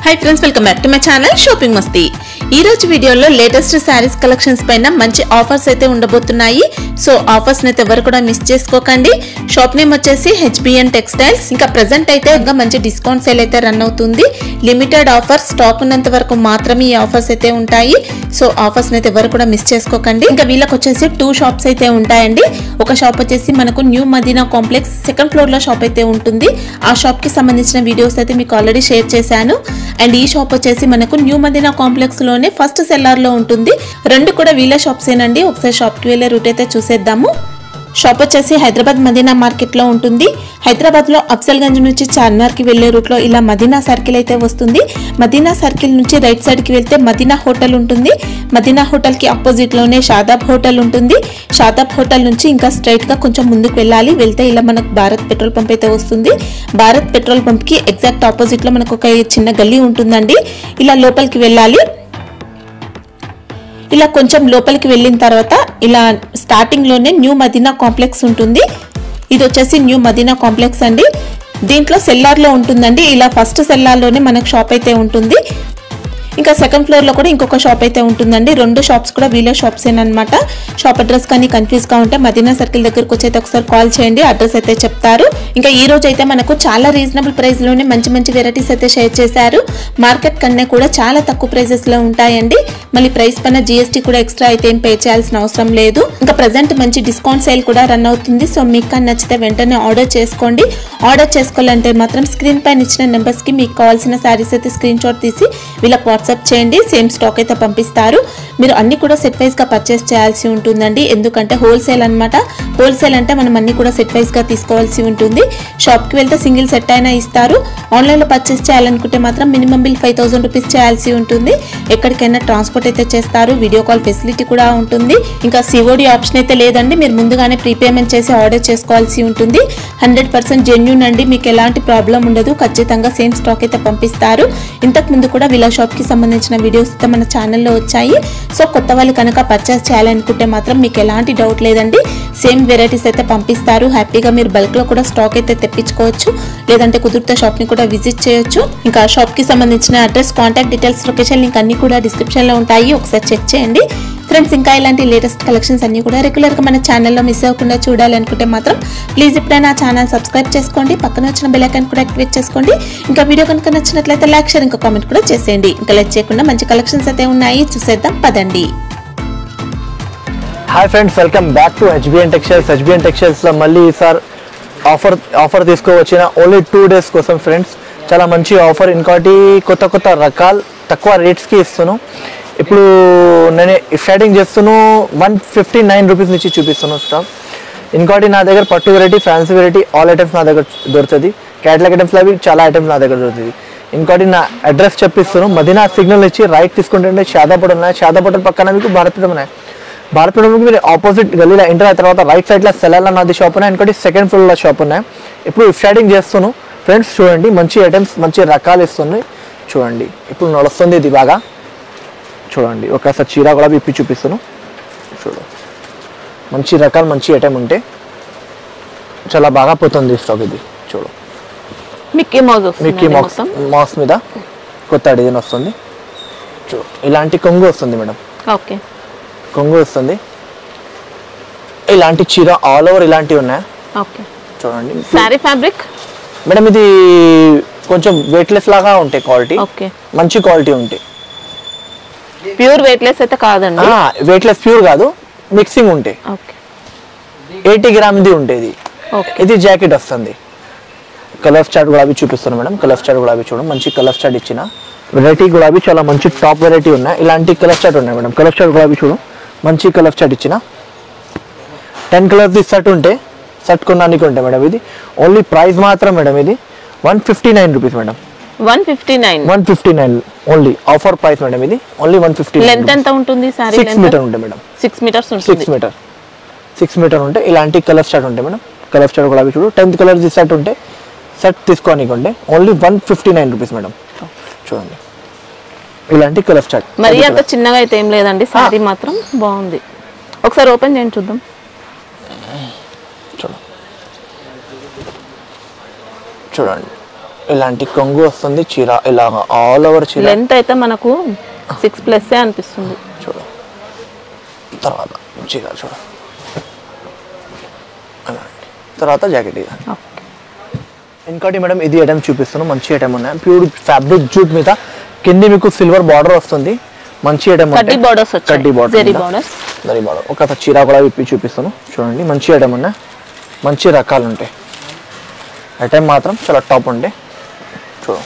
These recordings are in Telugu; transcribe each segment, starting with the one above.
High friends welcome back to my channel shopping మస్తీ ఈ రోజు వీడియోలో లేటెస్ట్ శారీస్ కలెక్షన్స్ పైన మంచి ఆఫర్స్ అయితే ఉండబోతున్నాయి సో ఆఫర్స్ అయితే ఎవరు కూడా మిస్ చేసుకోకండి షాప్ నేమ్ వచ్చేసి హెచ్బిఎన్ టెక్స్టైల్స్ ఇంకా ప్రెసెంట్ అయితే ఇంకా మంచి డిస్కౌంట్ సేల్ అయితే రన్ అవుతుంది లిమిటెడ్ ఆఫర్ స్టాక్ ఉన్నంత వరకు మాత్రమే ఈ ఆఫర్స్ అయితే ఉంటాయి సో ఆఫర్స్ అయితే ఎవరు కూడా మిస్ చేసుకోకండి ఇంకా వీళ్ళకి వచ్చేసి టూ షాప్స్ అయితే ఉంటాయండి ఒక షాప్ వచ్చేసి మనకు new Madina complex second floor లో షాప్ అయితే ఉంటుంది ఆ షాప్ కి సంబంధించిన వీడియోస్ అయితే మీకు ఆల్రెడీ షేర్ చేశాను అండ్ ఈ షాప్ వచ్చేసి మనకు న్యూ మదీనా కాంప్లెక్స్ లోనే ఫస్ట్ సెల్లార్ లో ఉంటుంది రెండు కూడా వీళ్ళ షాప్స్ ఏనండి ఒకసారి షాప్ కి వెళ్ళే రూట్ అయితే చూసేద్దాము షాప్ వచ్చేసి హైదరాబాద్ మదీనా మార్కెట్ లో ఉంటుంది హైదరాబాద్ లో అఫ్జల్గంజ్ నుంచి చార్మినార్ కి వెళ్లే రూట్ లో ఇలా మదీనా సర్కిల్ అయితే వస్తుంది మదీనా సర్కిల్ నుంచి రైట్ సైడ్ కి వెళ్తే మదీనా హోటల్ ఉంటుంది మదీనా హోటల్ కి ఆపోజిట్ లోనే షాదాబ్ హోటల్ ఉంటుంది షాదాబ్ హోటల్ నుంచి ఇంకా స్ట్రైట్ గా కొంచెం ముందుకు వెళ్ళాలి వెళ్తే ఇలా మనకు భారత్ పెట్రోల్ పంప్ అయితే వస్తుంది భారత్ పెట్రోల్ పంప్ కి ఎగ్జాక్ట్ ఆపోజిట్ లో మనకు ఒక చిన్న గల్లీ ఉంటుందండి ఇలా లోపలికి వెళ్ళాలి ఇలా కొంచెం లోపలికి వెళ్ళిన తర్వాత ఇలా స్టార్టింగ్ లోనే న్యూ మదీనా కాంప్లెక్స్ ఉంటుంది ఇది వచ్చేసి న్యూ మదీనా కాంప్లెక్స్ అండి దీంట్లో సెల్లార్ లో ఉంటుందండి ఇలా ఫస్ట్ సెల్లార్ లోనే మనకు షాప్ అయితే ఉంటుంది ఇంకా సెకండ్ ఫ్లోర్ లో కూడా ఇంకొక షాప్ అయితే ఉంటుందండి రెండు షాప్స్ కూడా వీళ్ళ షాప్స్ అనమాట షాప్ అడ్రస్ కానీ కన్ఫ్యూజ్ గా ఉంటే మదీనా సర్కిల్ దగ్గరకు వచ్చి అయితే ఒకసారి కాల్ చేయండి అడ్రస్ అయితే చెప్తారు ఇంకా ఈ రోజు అయితే మనకు చాలా రీజనబుల్ ప్రైస్ లోనే మంచి మంచి వెరైటీస్ అయితే షేర్ చేశారు మార్కెట్ కన్నా కూడా చాలా తక్కువ ప్రైసెస్ లో ఉంటాయండి మళ్ళీ ప్రైస్ పైన జిఎస్టీ కూడా ఎక్స్ట్రా అయితే ఏం పే చేయాల్సిన అవసరం లేదు ఇంకా ప్రజెంట్ మంచి డిస్కౌంట్ సేల్ కూడా రన్ అవుతుంది సో మీకు కానీ నచ్చితే వెంటనే ఆర్డర్ చేసుకోండి ఆర్డర్ చేసుకోవాలంటే మాత్రం స్క్రీన్ పైన ఇచ్చిన నెంబర్స్ కి మీకు కావాల్సిన శారీస్ అయితే స్క్రీన్ షాట్ తీసి వీళ్ళకి వాట్సాప్ చేయండి సేమ్ స్టాక్ అయితే పంపిస్తారు మీరు అన్ని కూడా సెట్ వైజ్ గా పర్చేస్ చేయాల్సి ఉంటుందండి ఎందుకంటే హోల్సేల్ అన్నమాట హోల్సేల్ అంటే మనం అన్ని కూడా సెట్ వైజ్ గా తీసుకోవాల్సి ఉంటుంది షాప్ కి వెళ్తే సింగిల్ సెట్ అయినా ఇస్తారు ఆన్లైన్ లో పర్చేస్ చేయాలనుకుంటే మాత్రం minimum bill five thousand rupees చేయాల్సి ఉంటుంది ఎక్కడికైనా ట్రాన్స్పోర్ట్ అయితే చేస్తారు వీడియో కాల్ ఫెసిలిటీ కూడా ఉంటుంది ఇంకా సిఓడి ఆప్షన్ అయితే లేదండి మీరు ముందుగానే ప్రీపేమెంట్ చేసి ఆర్డర్ చేసుకోవాల్సి ఉంటుంది హండ్రెడ్ పర్సెంట్ జెన్యున్ అండి మీకు ఎలాంటి ప్రాబ్లం ఉండదు ఖచ్చితంగా సేమ్ స్టాక్ అయితే పంపిస్తారు ఇంతకు ముందు కూడా వీళ్ళ షాప్ కి సంబంధించిన వీడియోస్ అయితే మన ఛానల్లో వచ్చాయి సో కొత్త వాళ్ళు కనుక పర్చేస్ చేయాలనుకుంటే మాత్రం మీకు ఎలాంటి డౌట్ లేదండి సేమ్ వెరైటీస్ అయితే పంపిస్తారు హ్యాపీగా మీరు బల్క్ లో కూడా స్టాక్ అయితే తెప్పించుకోవచ్చు లేదంటే కుదిరితే షాప్ ని కూడా విజిట్ చేయొచ్చు ఇంకా షాప్ కి సంబంధించిన address contact details location link అన్ని కూడా డిస్క్రిప్షన్ లో ఉంటాయి ఒకసారి చెక్ చేయండి ఫ్రెండ్స్ ఇంకా ఇలాంటి లేటెస్ట్ కలెక్షన్స్ అన్ని కూడా రెగ్యులర్ గా మన ఛానల్లో మిస్ అవ్వకుండా చూడాలనుకుంటే మాత్రం ప్లీజ్ ఇప్పుడైనా ఆ ఛానల్ సబ్స్క్రైబ్ చేసుకోండి పక్కన వచ్చిన బెల్ ఐకాన్ కూడా యాక్టివేట్ చేసుకోండి ఇంకా వీడియో కనుక నచ్చినట్లయితే లైక్ షేర్ ఇంకా కామెంట్ కూడా చేసేయండి ఇంకా లైక్ చేయకుండా మంచి కలెక్షన్స్ అయితే ఉన్నాయి చూసేద్దాం పదండి hi friends welcome back to HBN textiles HBN టెక్స్టైల్స్లో మళ్ళీ ఈసారి ఆఫర్ ఆఫర్ తీసుకువచ్చిన ఓన్లీ టూ డేస్ కోసం ఫ్రెండ్స్ చాలా మంచి ఆఫర్ ఇంకోటి కొత్త కొత్త రకాలు తక్కువ రేట్స్కి ఇస్తున్నాను ఇప్పుడు నేను స్టార్టింగ్ చేస్తున్నాను వన్ ఫిఫ్టీ నైన్ రూపీస్ నుంచి చూపిస్తున్నాను స్టాక్ ఇంకోటి నా దగ్గర పట్టు variety fancy variety all items నా దగ్గర దొరుకుతుంది క్యాటలాగ్ ఐటమ్స్లో అవి చాలా ఐటమ్స్ నా దగ్గర దొరుకుతుంది ఇంకోటి నా అడ్రస్ చెప్పిస్తున్నాను మదీనా సిగ్నల్ ఇచ్చి రైట్ తీసుకుంటుంటే షాదాపూర్ ఉన్నాయి షాదాపూర్ పక్కన మీకు భారతీయం ఉన్నాయి భారతపురంకి మీరు ఆపోజిట్ గల్లీలో ఎంటర్ అయిన తర్వాత రైట్ సైడ్లో సెలాల నాది షాప్ ఉన్నాయి ఇంకోటి సెకండ్ ఫ్లోర్లో షాప్ ఉన్నాయి ఇప్పుడు స్టార్టింగ్ చేస్తున్నాను ఫ్రెండ్స్ చూడండి మంచి ఐటమ్స్ మంచి రకాలు ఇస్తున్నాయి చూడండి ఇప్పుడు నడుస్తుంది ఇది బాగా చూడండి ఒకసారి చీర కూడా విప్పి చూపిస్తాను చూడు మంచి రకాలు మంచి ఐటమ్ ఉంటే చాలా బాగా పోతుంది స్టాక్ ఇది చూడు మిక్కీ మౌజ్ మిక్కీ మాక్స్ మాక్స్ మీద కొత్త డిజైన్ వస్తుంది చూడు ఇలాంటి కొంగు వస్తుంది మేడం ఓకే కొంగు వస్తుంది ఇలాంటి చీర ఆల్ ఓవర్ ఇలాంటివి ఉన్నాయి ఓకే చూడండి శారీ ఫ్యాబ్రిక్ మేడం ఇది కొంచెం వెయిట్లెస్ లాగా ఉంటాయి క్వాలిటీ ఓకే మంచి క్వాలిటీ ఉంటాయి ప్యూర్ వెయిట్లెస్ అయితే కాదండి వెయిట్లెస్ ప్యూర్ కాదు మిక్సింగ్ ఉంటాయి ఓకే ఎయిటీ గ్రామ్ది ఉంటుంది ఓకే ఇది జాకెట్ వస్తుంది కలర్ చార్ట్ గులాబీ చూపిస్తాను మేడం కలర్ చార్ట్ గులాబీ చూడండి మంచి కలర్ చార్ట్ ఇచ్చిన వెరైటీ గులాబీ చాలా మంచి టాప్ వెరైటీ ఉన్నాయి ఇలాంటి కలర్ చార్ట్ ఉన్నాయి మేడం కలర్ చార్ట్ గులాబీ చూడు మంచి కలర్ చార్ట్ ఇచ్చిన టెన్ కలర్ది షర్ట్ ఉంటే షర్ట్ కొనడానికి ఉంటాయి మేడం ఇది ఓన్లీ ప్రైస్ మాత్రం మేడం ఇది one fifty nine rupees madam one fifty nine one fifty nine only offer price madam ఇది ఓన్లీ వన్ ఫిఫ్టీ లెంత్ ఎంత ఉంటుంది శారీ సిక్స్ మీటర్ ఉంటాయి మేడం సిక్స్ మీటర్స్ ఉంటుంది సిక్స్ మీటర్ సిక్స్ మీటర్ ఉంటే ఇలాంటి కలర్ షర్ట్ ఉంటాయి మేడం కలర్ షర్ట్ కూడా అవి చూడు టెన్త్ కలర్ షర్ట్ ఉంటే షర్ట్ తీసుకోనికి ఉంటే only one fifty nine rupees madam చూడండి ఇలాంటి కలర్ షర్ట్ మరి అంత చిన్నగా అయితే ఏం లేదండి శారీ మాత్రం బాగుంది ఒకసారి ఓపెన్ చేయండి చూద్దాం చూడు చూడండి ఇలాంటి కొంగు వస్తుంది చీర ఇలాగా ఆల్ ఓవర్ చీర లెంత్ అయితే మనకు సిక్స్ ప్లస్ అనిపిస్తుంది చూడు తర్వాత చీర చూడు అలాంటి తర్వాత జాకెట్ ఇక ఓకే ఇంకోటి మేడం ఇది ఐటమ్ చూపిస్తున్నాను మంచి ఐటమ్ ఉన్నాయి ప్యూర్ ఫ్యాబ్రిక్ జూట్ మీద కింది మీకు సిల్వర్ బార్డర్ వస్తుంది మంచి ఐటమ్ కడ్డీ బోర్డర్స్ వచ్చాయి కడ్డీ బార్డర్ జెరీ బోర్డర్స్ దరి బార్డర్ ఒక చీర కూడా విప్పి చూపిస్తాను చూడండి మంచి ఐటమ్ ఉన్నాయి మంచి రకాలు ఉంటాయి ఐటమ్ మాత్రం చాలా టాప్ ఉంటాయి చూడు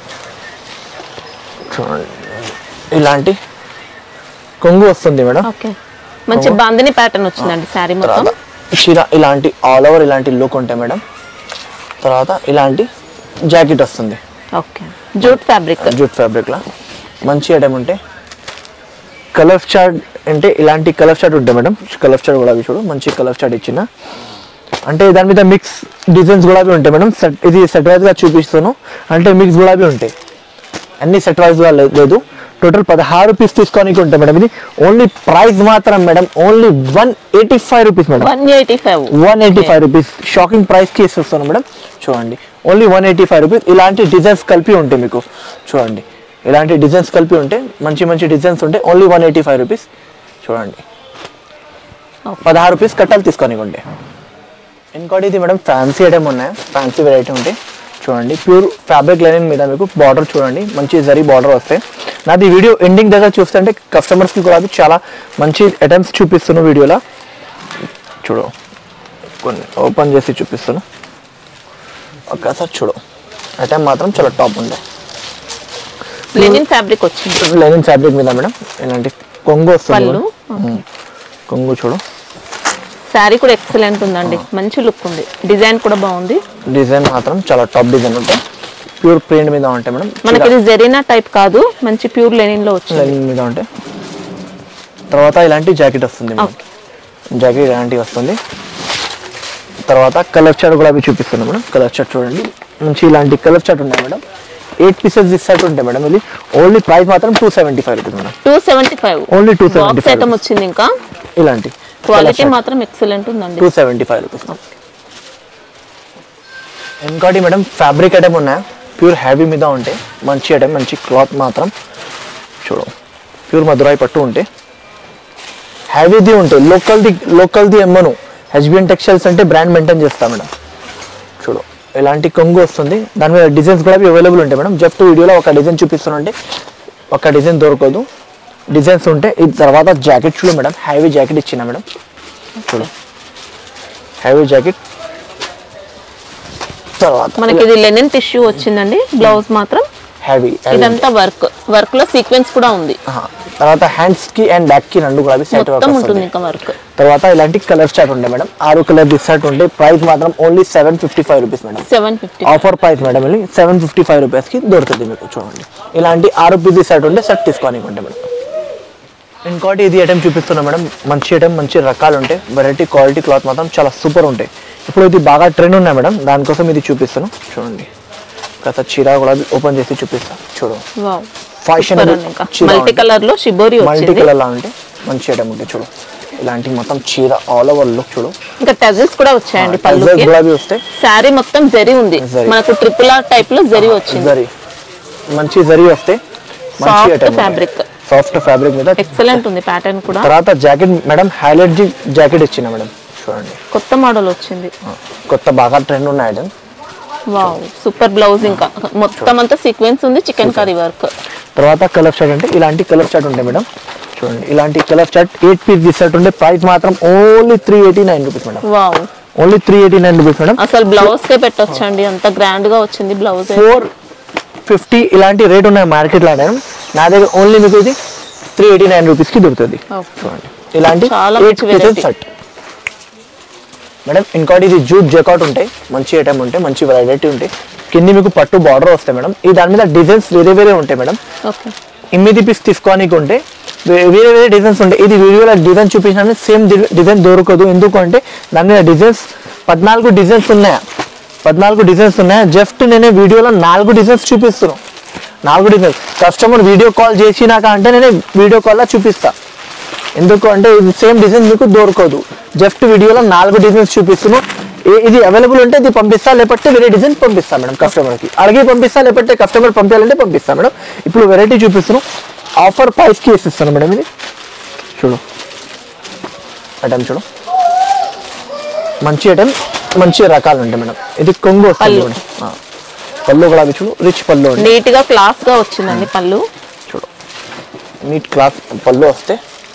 చూడండి ఇలాంటి కొంగు వస్తుంది మేడం ఓకే మంచి బాందిని ప్యాటర్న్ వచ్చిందండి శారీ మొత్తం తర్వాత చీర ఇలాంటి ఆల్ ఓవర్ ఇలాంటి లుక్ ఉంటాయి మేడం తర్వాత ఇలాంటి జాకెట్ వస్తుంది ఓకే జూట్ ఫ్యాబ్రిక్ జూట్ ఫ్యాబ్రిక్లో మంచి ఐటమ్ ఉంటాయి కలర్ చార్ట్ అంటే ఇలాంటి కలర్ చార్ట్ ఉంటాయి మేడం కలర్ చార్ట్ కూడా అవి చూడు మంచి కలర్ చార్ట్ ఇచ్చిన అంటే దాని మీద మిక్స్ డిజైన్స్ కూడా అవి ఉంటాయి మేడం సెట్ ఇది సెట్ వైజ్గా చూపిస్తాను అంటే మిక్స్ కూడా అవి ఉంటాయి అన్ని సెట్ వైజ్గా లేదు టోటల్ పదహారు పీస్ తీసుకోనికి ఉంటాయి మేడం ఇది ఓన్లీ ప్రైస్ మాత్రం madam only one eighty five rupees madam one eighty five one eighty five rupees shocking price కి ఇస్తున్నాను మేడం చూడండి only one eighty five rupees ఇలాంటి డిజైన్స్ కలిపి ఉంటాయి మీకు చూడండి ఇలాంటి డిజైన్స్ కలిపి ఉంటాయి మంచి మంచి డిజైన్స్ ఉంటాయి only one eighty five rupees చూడండి Okay. పదహారు రూపీస్ కట్టాలు తీసుకొని ఉంటే ఇంకోటి ఇది మేడం ఫ్యాన్సీ ఐటమ్ ఉన్నాయి ఫ్యాన్సీ వెరైటీ ఉంటాయి చూడండి ప్యూర్ ఫ్యాబ్రిక్ లైనింగ్ మీద మీకు బార్డర్ చూడండి మంచి జరీ బార్డర్ వస్తాయి నాది వీడియో ఎండింగ్ దగ్గర చూస్తుంటే కస్టమర్స్కి కూడా అది చాలా మంచి ఐటమ్స్ చూపిస్తున్నాను వీడియోలో చూడు కొన్ని ఓపెన్ చేసి చూపిస్తాను ఒక్కసారి చూడు ఐటమ్ మాత్రం చాలా టాప్ ఉంది లెనిన్ ఫ్యాబ్రిక్ వచ్చింది లైనింగ్ ఫ్యాబ్రిక్ మీద మేడం ఇలాంటి కొంగు వస్తుంది పళ్ళు ఉమ్. కొంగు చూడు శారీ కూడా ఎక్సలెంట్ ఉందండి మంచి లుక్ ఉంది డిజైన్ కూడా బాగుంది డిజైన్ మాత్రం చాలా టాప్ డిజైన్ ఉంటాయి ప్యూర్ ప్రింట్ మీద ఉంటాయి మేడం మనకి ఇది జెరీనా టైప్ కాదు మంచి ప్యూర్ లెనిన్ లో వచ్చింది లైనింగ్ మీద ఉంటాయి తర్వాత ఇలాంటి జాకెట్ వస్తుంది మేడం జాకెట్ ఇలాంటివి వస్తుంది తర్వాత కలర్ చార్ట్ కూడా అవి చూపిస్తున్నాం మేడం కలర్ చార్ట్ చూడండి మంచి ఇలాంటి కలర్ చార్ట్ ఉన్నాయి madam eight pieces this set ఉంటాయి మేడం ఇది ఓన్లీ ప్రైస్ మాత్రం two seventy five rupees madam two seventy five only two seventy box five item వచ్చింది ఇంకా ఇలాంటి క్వాలిటీ మాత్రం ఎక్సలెంట్ ఉందండి టూ సెవెంటీ ఫైవ్ రూపీస్ ఇంకోటి మేడం ఫ్యాబ్రిక్ ఐటమ్ ఉన్నాయి ప్యూర్ హ్యావీ మీద ఉంటాయి మంచి ఐటమ్ మంచి క్లాత్ మాత్రం చూడు ప్యూర్ మధురాయి పట్టు ఉంటే హ్యావీది ఉంటాయి లోకల్ది లోకల్ది ఎమ్మను హెచ్బిఎన్ టెక్స్టైల్స్ అంటే బ్రాండ్ మెయింటైన్ చేస్తా మేడం చూడు ఇలాంటి కొంగు వస్తుంది దాని మీద డిజైన్స్ కూడా అవైలబుల్ ఉంటాయి మేడం జస్ట్ వీడియోలో ఒక డిజైన్ చూపిస్తానంటే ఒక డిజైన్ దొరకదు డిజైన్స్ ఉంటే ఇది తర్వాత జాకెట్ చూడు మేడం హ్యావీ జాకెట్ ఇచ్చిన మేడం చూడు హ్యావీ జాకెట్ తర్వాత మనకి ఇది లెనిన్ టిష్యూ వచ్చిందండి బ్లౌజ్ మాత్రం హ్యావీ ఇదంతా వర్క్ వర్క్ లో సీక్వెన్స్ కూడా ఉంది తర్వాత హ్యాండ్స్ కి అండ్ బ్యాక్ కి రెండు కూడా సెట్ వర్క్ మొత్తం ఉంటుంది వస్తుంది ఇంకా వర్క్ తర్వాత ఇలాంటి కలర్ స్టార్ట్ ఉంటాయి మేడం ఆరు కలర్ దిస్ సెట్ ఉంటాయి ప్రైస్ మాత్రం only seven fifty five rupees madam seven fifty offer price madam ఇది సెవెన్ ఫిఫ్టీ ఫైవ్ రూపీస్కి దొరుకుతుంది మీకు చూడండి ఇలాంటి ఆరు పీసీ సెట్ ఉంటే సెట్ తీసుకోవాలి మేడం ఇంకోటి ఇది ఐటమ్ చూపిస్తున్నా మేడం మంచి ఐటమ్ మంచి రకాలు ఉంటాయి వెరైటీ క్వాలిటీ క్లాత్ మాత్రం చాలా సూపర్ ఉంటాయి ఇప్పుడు ఇది బాగా ట్రెండ్ ఉన్నాయి మేడం దానికోసం ఇది చూపిస్తాను చూడండి గత చీర కూడా ఓపెన్ చేసి చూపిస్తాను చూడు వావ్ ఫ్యాషన్ ఇంకా మల్టీ కలర్ లో షిబోరి మల్టీ వచ్చింది కలర్ లా ఉంటే మంచి ఐటమ్ ఉంటాయి చూడు ఇలాంటి మొత్తం చీర ఆల్ ఓవర్ లుక్ చూడు ఇంకా టజల్స్ కూడా వచ్చాయండి Tassels పళ్ళుకి గులాబీ వస్తాయి శారీ మొత్తం జరీ ఉంది జరీ. మనకు ట్రిపుల్ ఆర్ టైప్ లో జరీ వచ్చింది జరీ మంచి జరీ వస్తాయి మంచి soft item fabric soft fabric మీద ఎక్సలెంట్ ఉంది ప్యాటర్న్ కూడా తర్వాత జాకెట్ మేడం హైలైట్ జీ జాకెట్ ఇచ్చిన మేడం చూడండి కొత్త మోడల్ వచ్చింది కొత్త బాగా ట్రెండ్ ఉన్న ఐటమ్ వావ్ సూపర్ బ్లౌజ్ ఇంకా మొత్తం అంతా సీక్వెన్స్ ఉంది చికెన్ కర్రీ వర్క్ తర్వాత కలర్ షర్ట్ అంటే ఇలాంటి కలర్ షర్ట్ ఉంటాయి మేడం చూడండి ఇలాంటి colour shirt eight piece this ఉంటే ప్రైస్ మాత్రం only three eighty nine rupees madam wow only three eighty nine rupees madam అసలు బ్లౌజ్ కే పెట్టొచ్చండి అంత గ్రాండ్ గా వచ్చింది బ్లౌజ్ ఫోర్ ఫిఫ్టీ ఇలాంటి రేట్ ఉన్నాయి మార్కెట్లో మేడం నా దగ్గర ఓన్లీ మీకు ఇది త్రీ ఎయిటీ నైన్ రూపీస్కి దొరుకుతుంది చూడండి ఇలాంటి చాలా ఎయిట్ మంచి పీసెస్ variety. సెట్ మేడం ఇంకోటి ఇది జూట్ జెకాట్ ఉంటాయి మంచి ఐటమ్ ఉంటాయి మంచి వెరైటీ ఉంటాయి కింది మీకు పట్టు బార్డర్ వస్తాయి మేడం ఈ దాని మీద డిజైన్స్ వేరే వేరే ఉంటాయి మేడం ఓకే ఎనిమిది పీస్ తీసుకోనికి ఉంటే వే- వేరే వేరే డిజైన్స్ ఉంటాయి ఇది వీడియోలో డిజైన్ చూపించిన సేమ్ డిజైన్ దొరకదు ఎందుకంటే దాని మీద డిజైన్స్ పద్నాలుగు డిజైన్స్ ఉన్నాయా పద్నాలుగు డిజైన్స్ ఉన్నాయా జస్ట్ నేనే వీడియోలో నాలుగు డిజైన్స్ చూపిస్తున్నాను నాలుగు డిజైన్స్ కస్టమర్ వీడియో కాల్ చేసినాక అంటే నేనే వీడియో కాల్లో చూపిస్తా ఎందుకు అంటే ఇది సేమ్ డిజైన్ మీకు దొరకదు జస్ట్ వీడియోలో నాలుగు డిజైన్స్ చూపిస్తున్నాను ఏ- ఇది అవైలబుల్ ఉంటే ఇది పంపిస్తా లేకపోతే వేరే డిజైన్ పంపిస్తా మేడం కస్టమర్కి అడిగి పంపిస్తా లేకపోతే కస్టమర్ పంపించాలంటే పంపిస్తా మేడం ఇప్పుడు వెరైటీ చూపిస్తున్నాం ఆఫర్ ప్రైస్కి వేసిస్తాను మేడం ఇది చూడు ఐటమ్ చూడు మంచి ఐటమ్ మంచి రకాలు ఉంటాయి మేడం ఇది కొంగు వస్తుంది పళ్ళు. మేడం ఆ. పళ్ళు కూడా అవి చూడు రిచ్ పళ్ళు ఉంది నీట్ గా క్లాస్ గా వచ్చిందండి పళ్ళు చూడు నీట్ క్లాత్ పళ్ళు వస్తే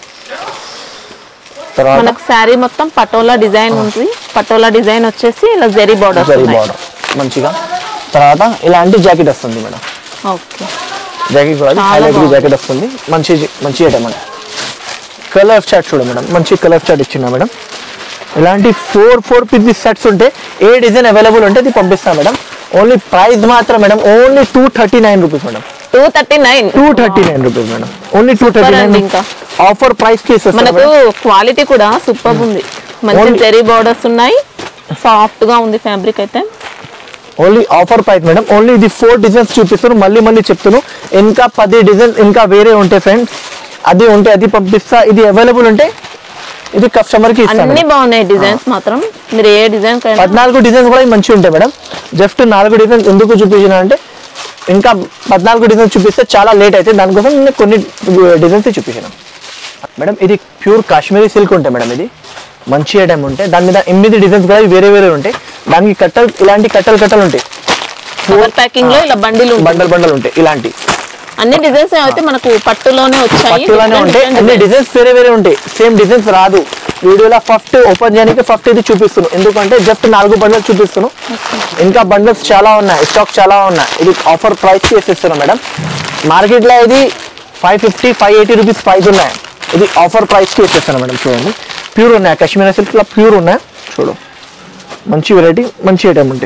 తర్వాత మనకు శారీ మొత్తం పటోలా డిజైన్ ఉంటుంది పటోలా డిజైన్ వచ్చేసి ఇలా జరీ బార్డర్ జరీ బార్డర్ మంచిగా తర్వాత ఇలాంటి జాకెట్ వస్తుంది మేడం ఓకే జాకెట్ కూడా చాలా హైలైట్ బాగుంది. జాకెట్ వస్తుంది మంచి మంచి ఐటమ్ అండి కలర్ చాట్ చూడు మేడం మంచి కలర్ చాట్ ఇచ్చిన మేడం ఇలాంటి ఫోర్ ఫోర్ పీసెస్ సెట్స్ ఉంటే ఏ డిజైన్ అవైలబుల్ ఉంటే అది పంపిస్తాం మేడం ఓన్లీ ప్రైస్ మాత్రం madam only two thirty nine rupees madam two thirty nine two thirty nine rupees madam only two thirty అండి నైన్ ఇంకా. ఆఫర్ ప్రైస్ కి ఇస్తాం మనకు క్వాలిటీ కూడా సూపర్ ఉంది మంచి Only- జరీ బార్డర్స్ ఉన్నాయి సాఫ్ట్ గా ఉంది ఫ్యాబ్రిక్ అయితే only offer price madam only ఇది ఫోర్ డిజైన్స్ చూపిస్తాను మళ్ళీ మళ్ళీ చెప్తాను ఇంకా పది డిజైన్స్ ఇంకా వేరే ఉంటాయి ఫ్రెండ్స్ అది ఉంటే అది పంపిస్తా ఇది అవైలబుల్ ఉంటే ఇది కస్టమర్ కి ఇస్తాను అన్ని మేడం. బాగున్నాయి డిజైన్స్ మాత్రం మీరు ఏ డిజైన్ కైనా పద్నాలుగు డిజైన్స్ కూడా మంచిగా ఉంటాయి మేడం జస్ట్ నాలుగు డిజైన్స్ ఎందుకు చూపించిన అంటే ఇంకా పద్నాలుగు డిజైన్స్ చూపిస్తే చాలా లేట్ అయితే దానికోసం నేను కొన్ని డిజైన్స్ చూపించాను మేడం ఇది ప్యూర్ కాశ్మీరీ సిల్క్ ఉంటాయి మేడం ఇది మంచి ఐటమ్ ఉంటాయి దాని మీద ఎనిమిది డిజైన్స్ కూడా వేరే వేరే ఉంటాయి దానికి కట్టలు ఇలాంటి కట్టలు కట్టలు ఉంటాయి కవర్ ప్యాకింగ్ లో ఇలా బండిలు ఉంటాయి. బండల్ బండల్ ఉంటాయి ఇలాంటి అన్ని డిజైన్స్ అయితే మనకు పట్టులోనే వచ్చాయి పట్టులానే Different ఉంటాయి different అన్ని designs. డిజైన్స్ వేరే వేరే ఉంటాయి సేమ్ డిజైన్స్ రాదు వీడియోలో ఫస్ట్ ఓపెన్ చేయడానికి ఫస్ట్ ఇది చూపిస్తున్నాను ఎందుకంటే జస్ట్ నాలుగు బండల్స్ చూపిస్తున్నాను ఇంకా బండల్స్ చాలా ఉన్నాయి స్టాక్ చాలా ఉన్నాయి ఇది ఆఫర్ ప్రైస్ చేసేస్తున్నాం మేడం మార్కెట్లో ఇది five fifty five eighty rupees price ఉన్నాయి ఇది ఆఫర్ ప్రైస్కి ఇచ్చేస్తాను మేడం చూడండి ప్యూర్ ఉన్నాయి కాశ్మీర్ సిల్క్లో ప్యూర్ ఉన్నాయి చూడు మంచి వెరైటీ మంచి ఐటమ్ ఉంటాయి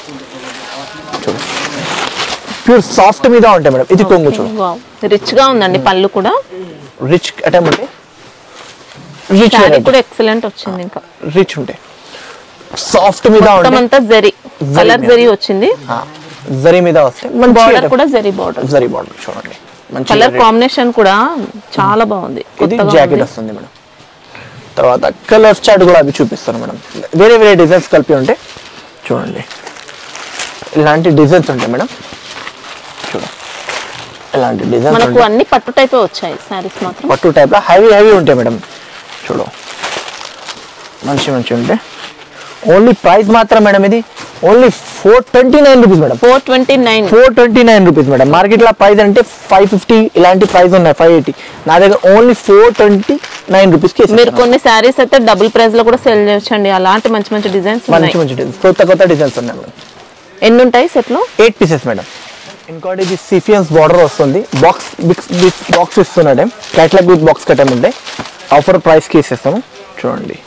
చూడు ప్యూర్ సాఫ్ట్ మీద ఉంటాయి మేడం ఇది కొంగు చూడు వావ్ రిచ్ గా ఉందండి పళ్ళు కూడా రిచ్ ఐటమ్ ఉంటాయి రిచ్ శారీ కూడా ఎక్సలెంట్ వచ్చింది ఇంకా రిచ్ ఉంటాయి సాఫ్ట్ మీద మొత్తం ఉంటాయి అంతా జరీ కలర్ మీద. జరీ వచ్చింది ఆ, జరీ మీద వస్తాయి మంచి బార్డర్ item. కూడా జరీ బార్డర్ జరీ బార్డర్ చూడండి మంచి కలర్ variety. కాంబినేషన్ కూడా చాలా బాగుంది ఇది కొత్తగా జాకెట్ ఉంది. వస్తుంది మేడం తర్వాత కలర్ చార్ట్ కూడా అవి చూపిస్తాను మేడం వేరే వేరే డిజైన్స్ కలిపి ఉంటాయి చూడండి ఇలాంటి డిజైన్స్ ఉంటాయి మేడం చూడు ఇలాంటి డిజైన్స్ మనకు ఉంటాయి అన్ని పట్టు టైపే వచ్చాయి శారీస్ మాత్రం పట్టు టైప్లో హెవీ హెవీ ఉంటాయి మేడం చూడు మంచి మంచి ఉంటాయి ఓన్లీ ప్రైస్ మాత్రం మేడం ఇది only four twenty nine rupees madam four twenty nine four twenty nine rupees madam మార్కెట్లో ప్రైస్ అంటే ఫైవ్ ఫిఫ్టీ ఇలాంటి ప్రైస్ ఉన్నాయి ఫైవ్ ఎయిటీ నా దగ్గర ఓన్లీ ఫోర్ ట్వంటీ నైన్ రూపీస్కి మీరు కొన్ని శారీస్ అయితే డబుల్ ప్రైస్ లో కూడా సెల్ చేయొచ్చండి అలాంటి మంచి మంచి డిజైన్స్ ఉన్నాయి మంచి మంచి డిజైన్స్ కొత్త కొత్త డిజైన్స్ ఉన్నాయి మేడం ఎన్ని ఉంటాయి సెట్ లో ఎయిట్ పీసెస్ మేడం ఇంకోటి ఇది సిఫియన్స్ బార్డర్ వస్తుంది బాక్స్ బాక్స్ ఇస్తున్నాడే క్యాట్లాగ్ విత్ బాక్స్ కట్టం ఉంటాయి ఆఫర్ ప్రైస్కి ఇస్తాము చూడండి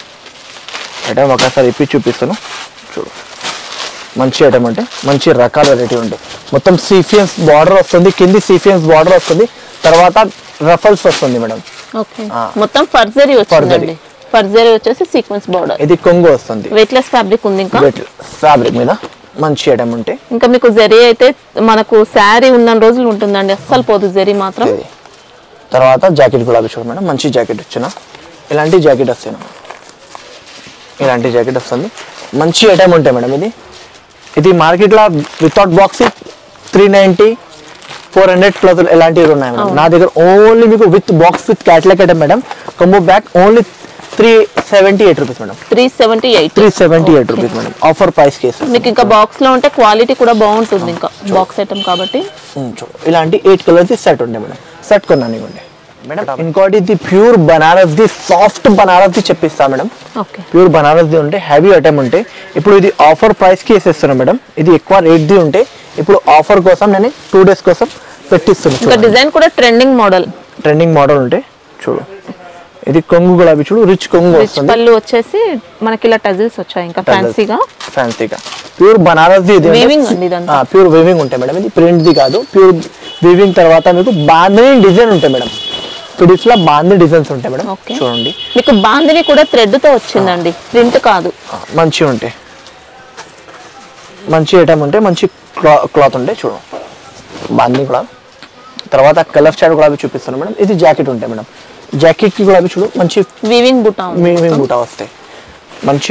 ఐటమ్ ఒకసారి ఇప్పి చూపిస్తాను చూడు మంచి ఐటమ్ అంటే మంచి రకాల వెరైటీ ఉంటాయి మొత్తం సీఫియన్స్ బార్డర్ వస్తుంది కింది సీఫియన్స్ బార్డర్ వస్తుంది తర్వాత రఫల్స్ వస్తుంది మేడం ఓకే మొత్తం ఫర్జరీ వచ్చిందండి ఫర్జరీ వచ్చేసి సీక్వెన్స్ బార్డర్ ఇది కొంగు వస్తుంది వెయిట్లెస్ ఫ్యాబ్రిక్ ఉంది ఇంకా ఫ్యాబ్రిక్ మీద మంచి ఐటమ్ ఉంటాయి ఇంకా మీకు జరీ అయితే మనకు శారీ ఉన్న రోజులు ఉంటుందండి అస్సలు పోదు జరీ మాత్రం ఇది తర్వాత జాకెట్ కూడా చూడు మేడం మంచి జాకెట్ వచ్చిన ఇలాంటి జాకెట్ వస్తాయి మేడం. ఇలాంటి జాకెట్ వస్తుంది మంచి ఐటమ్ ఉంటాయి మేడం ఇది ఇది మార్కెట్లో without box three ninety four hundred plus ఇలాంటివి ఉన్నాయి మేడం నా దగ్గర ఓన్లీ మీకు with box with catalogue item madam combo pack only three seventy eight rupees madam three seventy eight three seventy eight rupees madam offer price కేసు మీకు ఇంకా బాక్స్ లో ఉంటే క్వాలిటీ కూడా బాగుంటుంది ఇంకా బాక్స్ ఐటమ్ కాబట్టి చూడు ఇలాంటి ఎయిట్ కలర్స్ సెట్ ఉంటాయి మేడం సెట్ కొన్నాను ఇవ్వండి మేడం ఇంకోటి ఇది ప్యూర్ బనారస్ ది సాఫ్ట్ బనారస్ ది చెప్పిస్తా మేడం ఓకే ప్యూర్ బనారస్ ది ఉంటే హ్యావీ ఐటమ్ ఉంటే ఇప్పుడు ఇది ఆఫర్ ప్రైస్ కి వేసేస్తున్నాను మేడం ఇది ఎక్కువ రేట్ ది ఉంటే ఇప్పుడు ఆఫర్ కోసం నేను టూ డేస్ కోసం ఇంకా పెట్టిస్తున్నాను డిజైన్ కూడా ట్రెండింగ్ మోడల్ ట్రెండింగ్ మోడల్ ఉంటే చూడు ఇది కొంగు గులాబీ చూడు రిచ్ కొంగు రిచ్ వస్తుంది పళ్ళు వచ్చేసి మనకి ఇలా టజిల్స్ వచ్చాయి ఇంకా ఫ్యాన్సీగా ఫ్యాన్సీగా ప్యూర్ బనారస్ ది ఇది Weaving అండి ఇదంతా. ప్యూర్ వీవింగ్ ఉంటాయి మేడం ఇది ప్రింట్ ది కాదు ప్యూర్ వీవింగ్ తర్వాత మీకు బాంధని డిజైన్ ఉంటాయి మేడం పిడిస్ లో బాంధని డిజైన్స్ ఉంటాయి మేడం ఓకే చూడండి మీకు బాందిని కూడా థ్రెడ్ తో వచ్చిందండి ప్రింట్ కాదు ఆ, మంచి ఉంటాయి మంచి ఐటమ్ ఉంటే మంచి క్లాత్ ఉంటాయి చూడు బాంధని కూడా తర్వాత కలర్ చాట్ కూడా అవి చూపిస్తాను మేడం ఇది జాకెట్ ఉంటాయి మేడం జాకెట్ కి కూడా అవి చూడు మంచి వీవింగ్ బుటా ఉంది మీమింగ్ బూటా వస్తాయి మంచి ఐటమ్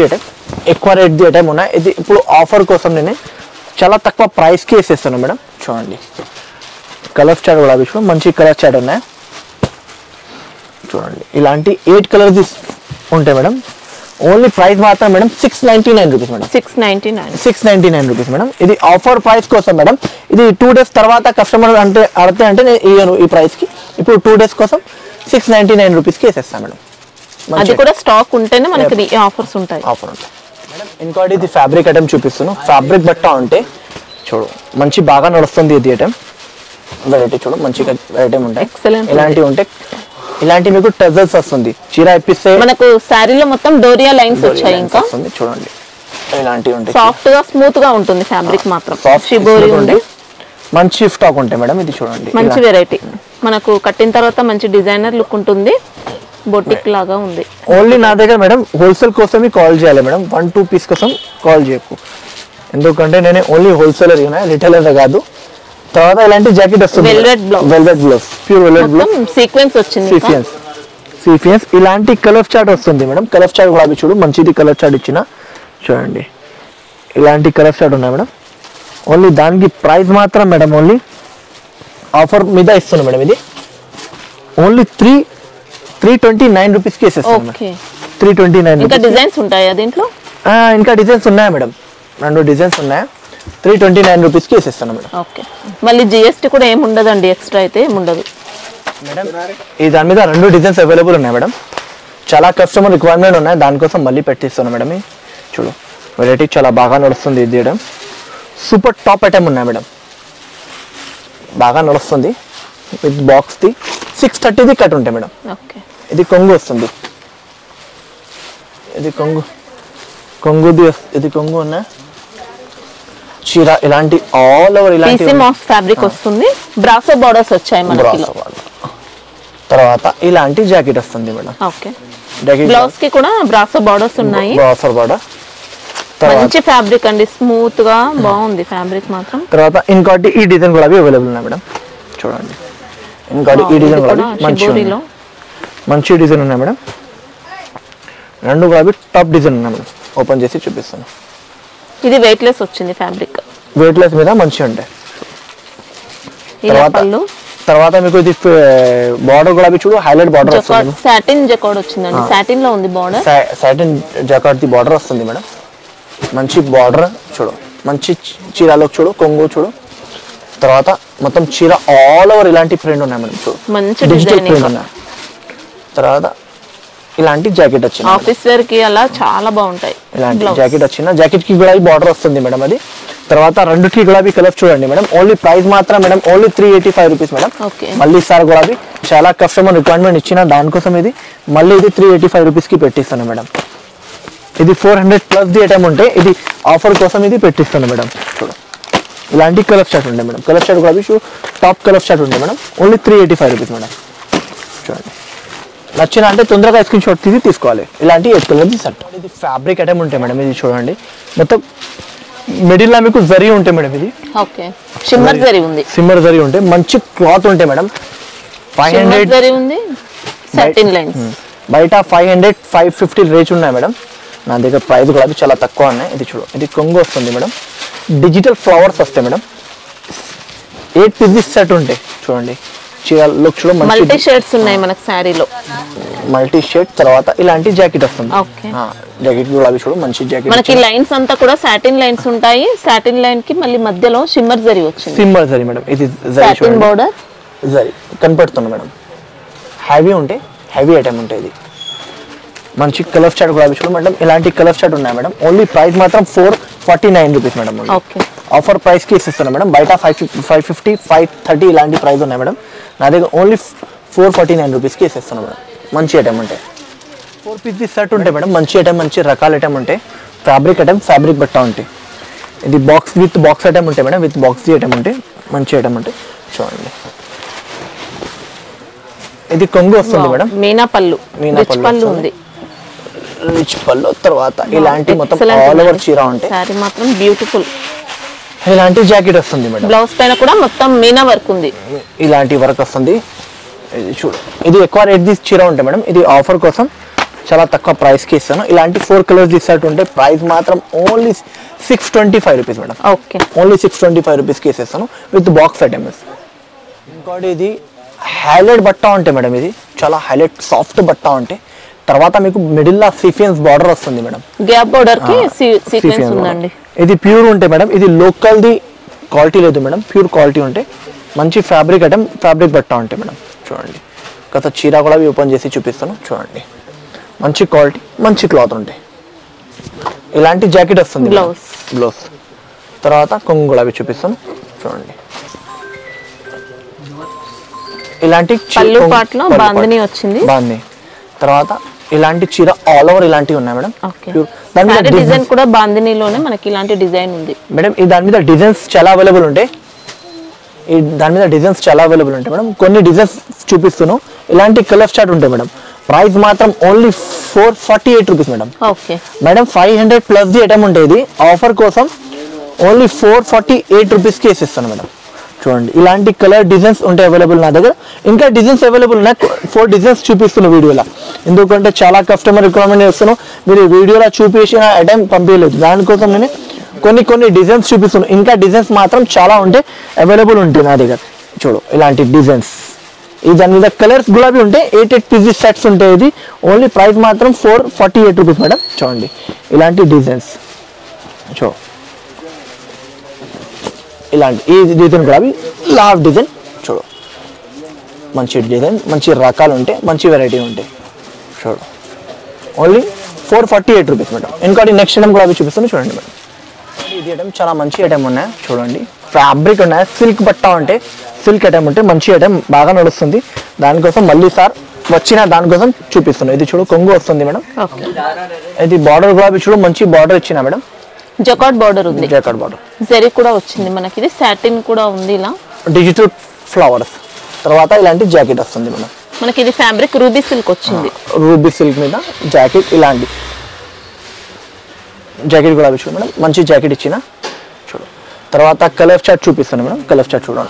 ఎక్కువ రేట్ ఐటమ్ ఉన్నాయి ఇది ఇప్పుడు ఆఫర్ కోసం నేను చాలా తక్కువ ప్రైస్కి వేసేస్తాను మేడం చూడండి కలర్ చాట్ కూడా చూడండి మంచి కలర్ చాట్ ఉన్నాయి చూడండి ఇలాంటి ఎయిట్ కలర్స్ ఉంటాయి మేడం ఓన్లీ ప్రైస్ మాత్రం madam six ninety nine rupees madam six ninety nine six ninety nine rupees madam ఇది ఆఫర్ ప్రైస్ కోసం మేడం ఇది టూ డేస్ తర్వాత కస్టమర్ అంటే అడితే అంటే నేను ఇయ్యను ఈ ప్రైస్కి ఇప్పుడు టూ డేస్ కోసం సిక్స్ నైంటీ నైన్ రూపీస్కి వేసేస్తాను మేడం అది కూడా స్టాక్ ఉంటేనే మనకి ఈ ఆఫర్స్ ఉంటాయి ఆఫర్ ఉంటుంది మేడం ఇంకోటి ఇది ఫ్యాబ్రిక్ ఐటమ్ చూపిస్తాను ఫ్యాబ్రిక్ బట్ట ఉంటే చూడు మంచి బాగా నడుస్తుంది ఇది ఐటమ్ వెరైటీ చూడు మంచిగా వెరైటీ ఉంటాయి Excellent ఇలాంటివి ఉంటే ఇలాంటి మీకు టజల్స్ వస్తుంది చీర ఇప్పిస్తే మనకు శారీలో మొత్తం డోరియా లైన్స్ వచ్చాయి ఇంకా వస్తుంది చూడండి ఇలాంటివి ఉంటాయి సాఫ్ట్ గా స్మూత్ గా ఉంటుంది ఫ్యాబ్రిక్ మాత్రం సాఫ్ట్ షిబోరి ఉంది మంచి స్టాక్ ఉంటాయి మేడం ఇది చూడండి మంచి ఇలా. వెరైటీ మనకు కట్టిన తర్వాత మంచి డిజైనర్ లుక్ ఉంటుంది బొటిక్ లాగా ఉంది ఓన్లీ నా దగ్గర మేడం హోల్సేల్ కోసమే కాల్ చేయాలి మేడం వన్ టూ పీస్ కోసం కాల్ చేయకు ఎందుకంటే నేను ఓన్లీ హోల్సేలర్ రిటైలర్ కాదు తర్వాత ఇలాంటి జాకెట్ వస్తుంది Velvet blouse. Velvet blouse pure velvet blouse మొత్తం సీక్వెన్స్ వచ్చింది ఇంకా. సీఫియన్స్ సీఫియన్స్ ఇలాంటి కలర్ చార్ట్ వస్తుంది మేడం కలర్ చార్ట్ కూడా అవి చూడు మంచిది కలర్ చార్ట్ ఇచ్చిన చూడండి ఇలాంటి కలర్ చార్ట్ ఉన్నాయి మేడం ఓన్లీ దానికి ప్రైస్ మాత్రం మేడం ఓన్లీ ఆఫర్ మీద ఇస్తున్నాం మేడం ఇది only three three twenty nine రూపీస్కి ఇస్తాను ఓకే త్రీ ట్వంటీ నైన్ ఇంకా డిజైన్స్ ఉంటాయా దీంట్లో ఇంకా డిజైన్స్ ఉన్నాయా మేడం రెండు డిజైన్స్ ఉన్నాయా త్రీ ట్వంటీ నైన్ రూపీస్కి వేసేస్తాను మేడం ఓకే మళ్ళీ జిఎస్టీ కూడా ఏమి ఉండదండి ఎక్స్ట్రా అయితే ఏమి ఉండదు మేడం ఈ దాని మీద రెండు డిజైన్స్ అవైలబుల్ ఉన్నాయి మేడం చాలా కస్టమర్ రిక్వైర్మెంట్ ఉన్నాయి దానికోసం మళ్ళీ పెట్టిస్తాను మేడం ఈ చూడు వెరైటీ చాలా బాగా నడుస్తుంది ఇది చేయడం సూపర్ టాప్ ఐటమ్ ఉన్నాయి మేడం బాగా నడుస్తుంది విత్ బాక్స్ది సిక్స్ థర్టీది కట్ ఉంటాయి మేడం ఓకే ఇది కొంగు వస్తుంది ఇది కొంగు కొంగుది వస్- ఇది కొంగు ఉన్నా చీర ఇలాంటి ఆల్ ఓవర్ ఇలాంటి పీసీ మాస్ ఫ్యాబ్రిక్ వస్తుంది బ్రాసో బార్డర్స్ వచ్చాయి మనకి బ్రాసో వాళ్ళు. తర్వాత ఇలాంటి జాకెట్ వస్తుంది మేడం ఓకే జాకెట్ బ్లౌజ్ కి కూడా బ్రాసో బార్డర్స్ ఉన్నాయి బ్రాసర్ బార్డర్ తర్వాత మంచి ఫ్యాబ్రిక్ అండి స్మూత్ గా బాగుంది ఫ్యాబ్రిక్ మాత్రం తర్వాత ఇంకోటి ఈ డిజైన్ కూడా అవైలబుల్ ఉన్నాయి మేడం చూడండి ఇంకోటి ఈ డిజైన్ ఇది కూడా కూడా మంచి షిబోరిలో మంచి డిజైన్ ఉన్నాయి మేడం రెండు కూడా టాప్ డిజైన్ ఉన్నాయి మేడం ఓపెన్ చేసి చూపిస్తాను ఇది వెయిట్ లెస్ వచ్చింది ఫ్యాబ్రిక్ వెయిట్లెస్ మీద మంచిగా ఉంటాయి ఇలా తర్వాత పళ్ళు తర్వాత మీకు ఇది బార్డర్ కూడా అవి చూడు హైలైట్ బార్డర్ జకాడ్ వస్తుంది సాటిన్ జకాడ్ వచ్చిందండి సాటిన్ లో ఉంది బార్డర్ సాటిన్ జకాట్ ది బార్డర్ వస్తుంది మేడం మంచి బార్డర్ చూడు మంచి చీ- చీరలో చూడు కొంగు చూడు తర్వాత మొత్తం చీర ఆల్ ఓవర్ ఇలాంటి ప్రింట్ ఉన్నాయి మేడం చూడు మంచి డిజిటల్ డిజైనింగ్ ప్రింట్ ఉన్నాయి తర్వాత ఇలాంటి జాకెట్ వచ్చింది ఆఫీస్ వేర్ కి అలా చాలా బాగుంటాయి ఇలాంటి బ్లౌజ్ జాకెట్ వచ్చిన జాకెట్ కి కూడా బార్డర్ వస్తుంది మేడం అది తర్వాత రెండుకి గులాబీ కలర్ చూడండి మేడం ఓన్లీ ప్రైస్ మాత్రం madam only three eighty five rupees madam okay మళ్ళీ సార్ గులాబీ చాలా కస్టమర్ రిక్వైర్మెంట్ ఇచ్చిన దానికోసం ఇది మళ్ళీ ఇది త్రీ ఎయిటీ ఫైవ్ రూపీస్కి పెట్టిస్తాను మేడం ఇది ఫోర్ హండ్రెడ్ ప్లస్ ది ఐటమ్ ఉంటే ఇది ఆఫర్ కోసం ఇది పెట్టిస్తాను మేడం చూడు ఇలాంటి కలర్ షర్ట్ ఉండే మేడం కలర్ షర్ట్ గులాబీ షూ టాప్ కలర్ షర్ట్ ఉండే madam only three eighty five rupees madam చూడండి నచ్చిన అంటే తొందరగా స్క్రీన్ షాట్ తీసి తీసుకోవాలి ఇలాంటి ఎయిట్ కలర్ షర్ట్ ఇది ఫ్యాబ్రిక్ ఐటమ్ ఉంటాయి మేడం ఇది చూడండి మొత్తం మిడిల్లో మీకు జరీ ఉంటాయి మేడం ఇది ఓకే షిమ్మర్ జరీ ఉంది సిమ్మర్ జరీ ఉంటాయి మంచి క్లాత్ ఉంటాయి madam five shimmer hundred zari ఉంది సాటిన్ లైన్స్ బయట five hundred five fifty rates ఉన్నాయి మేడం నా దగ్గర ప్రైస్ కూడా అవి చాలా తక్కువ ఉన్నాయి ఇది చూడు ఇది కొంగు వస్తుంది మేడం డిజిటల్ ఫ్లవర్స్ వస్తాయి మేడం ఎయిట్ పీసెస్ సెట్ ఉంటాయి చూడండి చీర లుక్ చూడు మల్టీ మంచి షేడ్స్ ఉన్నాయి మనకు శారీలో మల్టీ షేడ్ తర్వాత ఇలాంటి జాకెట్ వస్తుంది Okay. జాకెట్ కూడా అవి చూడు మంచి జాకెట్ మనకి లైన్స్ అంతా కూడా సాటిన్ లైన్స్ ఉంటాయి సాటిన్ లైన్ కి మళ్ళీ మధ్యలో షిమ్మర్ జరీ వచ్చింది సింబల్ జరీ మేడం ఇది జరీ సాటిన్ చూడండి బోర్డర్ జరీ కనపడుతుంది మేడం హెవీ ఉంటాయి హెవీ ఐటమ్ ఉంటాయి ఇది మంచి కలర్ చార్ట్ కూడా చూడండి మేడం ఇలాంటి కలర్ చార్ట్ ఉన్నాయి మేడం ఓన్లీ ప్రైస్ మాత్రం four forty nine rupees madam okay offer ప్రైస్కి ఇస్తున్నాను మేడం బయట five five fifty five thirty ఇలాంటి ప్రైస్ ఉన్నాయి మేడం నా దగ్గర ఓన్లీ ఫోర్ ఫార్టీ నైన్ రూపీస్కి ఇస్తున్నాను మేడం మంచి ఐటమ్ ఉంటాయి ఫోర్ పీస్ సెట్ ఉంటాయి మేడం మంచి ఐటమ్ మంచి రకాల ఐటమ్ ఉంటాయి ఫ్యాబ్రిక్ ఐటమ్ ఫ్యాబ్రిక్ బట్ట ఉంటాయి ఇది బాక్స్ విత్ బాక్స్ ఐటమ్ ఉంటాయి మేడం విత్ బాక్స్ ఐటమ్ ఉంటాయి మంచి ఐటమ్ ఉంటాయి చూడండి ఇది కొంగు వస్తుంది మేడం మీనా పళ్ళు మీనా రిచ్ పళ్ళు పళ్ళు వస్తుంది. ఉంది రిచ్ పళ్ళు తర్వాత ఇలాంటి మొత్తం ఆల్ ఓవర్ చీర ఉంటాయి శారీ మాత్రం బ్యూటిఫుల్ ఇలాంటి జాకెట్ వస్తుంది మేడం బ్లౌజ్ పైన కూడా మొత్తం మీనా వర్క్ ఉంది ఇలాంటి వర్క్ వస్తుంది ఇది చూడు ఇది ఎక్కువ రేట్ తీసి చీర ఉంటాయి మేడం ఇది ఆఫర్ కోసం చాలా తక్కువ ప్రైస్కి ఇస్తాను ఇలాంటి ఫోర్ కలర్స్ ఇస్తాడు ఉంటే ప్రైస్ మాత్రం only six twenty five rupees madam okay only six twenty five రూపీస్కి ఇస్తాను విత్ బాక్స్ ఐటమ్స్ ఇంకోటి ఇది హైలైట్ బట్ట ఉంటాయి మేడం ఇది చాలా హైలైట్ సాఫ్ట్ బట్ట ఉంటాయి తర్వాత మీకు మిడిల్లో సీఫియన్స్ బార్డర్ వస్తుంది మేడం గ్యాప్ బోర్డర్ కి సీక్వెన్స్ Sequence ఉందండి border. ఇది ప్యూర్ ఉంటాయి మేడం ఇది లోకల్ది క్వాలిటీ లేదు మేడం ప్యూర్ క్వాలిటీ ఉంటాయి మంచి ఫ్యాబ్రిక్ ఐటమ్ ఫ్యాబ్రిక్ బట్ట ఉంటాయి మేడం చూడండి గత చీర కూడా ఓపెన్ చేసి చూపిస్తాను చూడండి మంచి క్వాలిటీ మంచి క్లాత్ ఉంటాయి ఇలాంటి జాకెట్ వస్తుంది Blouse. బ్లౌజ్ తర్వాత కొంగు గులాబీ చూపిస్తాను చూడండి ఇలాంటి చీ- పళ్ళు కొంగు- పాటలో పళ్ళు బాందిని పాట. వచ్చింది. బాందిని తర్వాత ఇలాంటి చీర ఆల్ ఓవర్ ఇలాంటివి ఉన్నాయి మేడం ఓకే Pure. దాని మీద శారీ designs- డిజైన్ కూడా బాందినీలోనే మనకి ఇలాంటి డిజైన్ ఉంది మేడం ఈ దాని మీద డిజైన్స్ చాలా అవైలబుల్ ఉంటాయి ఈ దాని మీద డిజైన్స్ చాలా అవైలబుల్ ఉంటాయి మేడం కొన్ని డిజైన్స్ చూపిస్తున్నాను ఇలాంటి కలర్ చార్ట్ ఉంటాయి మేడం ప్రైస్ మాత్రం only four forty eight rupees madam okay madam five hundred plus ది ఐటమ్ ఉంటుంది ఆఫర్ కోసం ఓన్లీ ఫోర్ ఫార్టీ ఎయిట్ రూపీస్కి వేసిస్తాను మేడం చూడండి ఇలాంటి కలర్ డిజైన్స్ ఉంటాయి అవైలబుల్ నా దగ్గర ఇంకా డిజైన్స్ అవైలబుల్ ఉన్నాయి ఫోర్ డిజైన్స్ చూపిస్తున్నా వీడియోలో ఎందుకంటే చాలా కస్టమర్ రిక్వైర్మెంట్ చేస్తున్నాను మీరు వీడియోలో చూపించిన ఐటమ్ పంపించలేదు దానికోసం నేను కొన్ని కొన్ని డిజైన్స్ చూపిస్తున్నాను ఇంకా డిజైన్స్ మాత్రం చాలా ఉంటాయి అవైలబుల్ ఉంటాయి నా దగ్గర చూడు ఇలాంటి డిజైన్స్ ఈ దాని మీద కలర్స్ గులాబీ ఉంటాయి ఎయిట్ ఎయిట్ పీసెస్ సెట్స్ ఉంటాయి ఇది ఓన్లీ ప్రైస్ మాత్రం four forty eight rupees madam చూడండి ఇలాంటి డిజైన్స్ చూ ఇలాంటి ఈ డిజైన్ గులాబీ లావ్ డిజైన్ చూడు మంచి డిజైన్ మంచి రకాలు ఉంటాయి మంచి వెరైటీ ఉంటాయి చూడు only four forty eight rupees madam ఇంకోటి నెక్స్ట్ ఐటమ్ గులాబీ చూపిస్తాను చూడండి మేడం ఇది ఐటమ్ చాలా మంచి ఐటమ్ ఉన్నాయి చూడండి ఫ్యాబ్రిక్ ఉన్నాయి సిల్క్ బట్ట ఉంటే సిల్క్ ఐటమ్ ఉంటే మంచి ఐటమ్ బాగా నడుస్తుంది దానికోసం మళ్ళీ సార్ వచ్చిన దానికోసం చూపిస్తున్నాను ఇది చూడు కొంగు వస్తుంది మేడం ఓకే ఇది బార్డర్ గులాబీ చూడు మంచి బార్డర్ ఇచ్చిన మేడం జకాట్ బార్డర్ ఉంది జాకెట్ బార్డర్ జరీ కూడా వచ్చింది మనకి ఇది సాటిన్ కూడా ఉంది ఇలా డిజిటల్ ఫ్లవర్స్ తర్వాత ఇలాంటి జాకెట్ వస్తుంది మేడం మనకి ఇది ఫ్యాబ్రిక్ రూబీ సిల్క్ వచ్చింది రూబీ సిల్క్ మీద జాకెట్ ఇలాంటి జాకెట్ కూడా చూడు మేడం మంచి జాకెట్ ఇచ్చిన చూడు తర్వాత కలర్ చార్ట్ చూపిస్తాను మేడం కలర్ చార్ట్ చూడండి